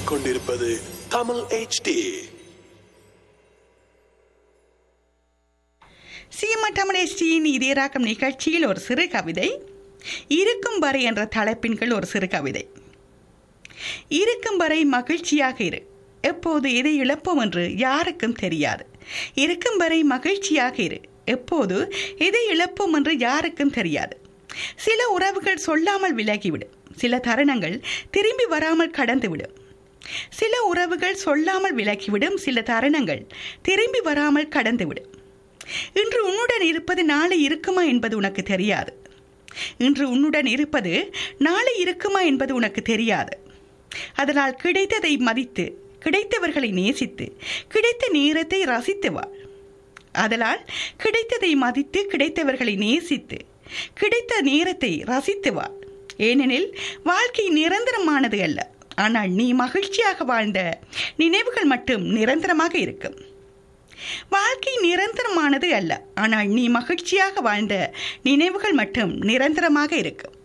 கேட்டுக்கொண்டிருப்பது தமிழ் HD சீமா தமிழேஷ்டியின் இதயராக்கம் நிகழ்ச்சியில் ஒரு சிறு கவிதை இருக்கும் வரை என்ற தலைப்பின் கீழ் ஒரு சிறு கவிதை இருக்கும் வரை மகிழ்ச்சியாக இரு எப்போது எதை இழப்போம் என்று யாருக்கும் தெரியாது இருக்கும் வரை மகிழ்ச்சியாக இரு எப்போது எதை இழப்போம் என்று யாருக்கும் தெரியாது சில உறவுகள் சொல்லாமல் விலகிவிடும் சில தருணங்கள் திரும்பி வராமல் கடந்துவிடும் சில உறவுகள் சொல்லாமல் விலகிவிடும் சில தருணங்கள் திரும்பி வராமல் கடந்துவிடும் இன்று உன்னுடன் இருப்பது நாளை இருக்குமா என்பது உனக்கு தெரியாது இன்று உன்னுடன் இருப்பது நாளை இருக்குமா என்பது உனக்கு தெரியாது அதனால் கிடைத்ததை மதித்து கிடைத்தவர்களை நேசித்து கிடைத்த நேரத்தை ரசித்து வாழ் அதனால் கிடைத்ததை மதித்து கிடைத்தவர்களை நேசித்து கிடைத்த நேரத்தை ரசித்து வாழ் ஏனெனில் வாழ்க்கை நிரந்தரமானது அல்ல ஆனால் நீ மகிழ்ச்சியாக வாழ்ந்த நினைவுகள் மட்டும் நிரந்தரமாக இருக்கும் வாழ்க்கை நிரந்தரமானது அல்ல ஆனால் நீ மகிழ்ச்சியாக வாழ்ந்த நினைவுகள் மட்டும் நிரந்தரமாக இருக்கும்